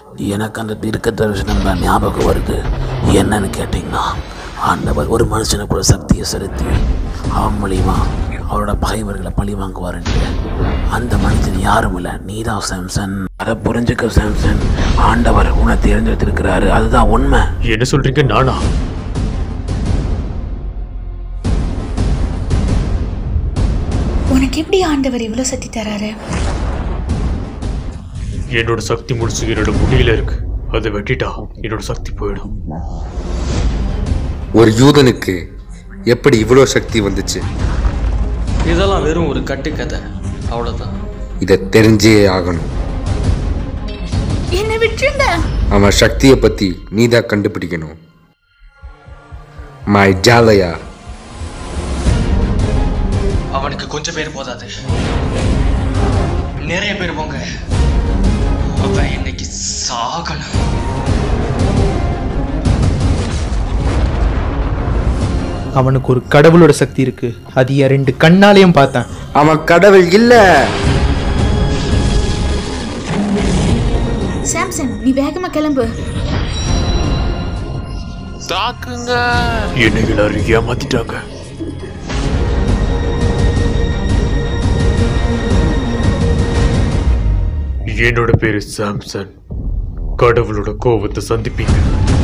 எனக்கு அந்த தீர்க்க தரிசனம் தான் ஞாபகம் வருது என்னன்னு கேட்டிங்கன்னா ஆண்டவர் ஒரு மனுஷனுக்கு ஒரு சக்தியை செலுத்தி அவன் மூலியமா அவரோட பகைவர்களை பழி வாங்குவாருன்ட்டு அந்த மனுஷன் யாரும் இல்லை நீதான் சாம்சன் அதை புரிஞ்சுக்க சாம்சன் ஆண்டவர் உன்னை தேர்ந்தெடுத்திருக்கிறாரு அதுதான் உண்மை என்ன சொல்றீங்க நானா உனக்கு எப்படி ஆண்டவர் இவ்வளோ சக்தி தராரு என்னோட சக்தி முடிச்சு என்னோட முடியல இருக்கு அதை வெட்டிட்டா என்னோட சக்தி போயிடும் ஒரு யூதனுக்கு எப்படி இவ்வளோ சக்தி வந்துச்சு இதெல்லாம் வெறும் ஒரு கட்டுக்கதை அவ்வளோதான் இதை தெரிஞ்சே ஆகணும் என்னை விட்டுருங்க அவன் சக்தியை பற்றி நீ தான் கண்டுபிடிக்கணும் மை ஜாலயா அவனுக்கு கொஞ்சம் பேர் போதாது நிறைய பேர் போங்க அவன் இன்னைக்கு சாகணும் அவனுக்கு ஒரு கடவுளோட சக்தி இருக்கு அது என் ரெண்டு கண்ணாலையும் பார்த்தேன் அவன் கடவுள் இல்லை சாம்சன் நீ வேகமா கிளம்பு என்னை எல்லாரும் ஏமாத்திட்டாங்க என்னோட பேரு சாம்சன் கடவுளோட கோபத்தை சந்திப்பீங்க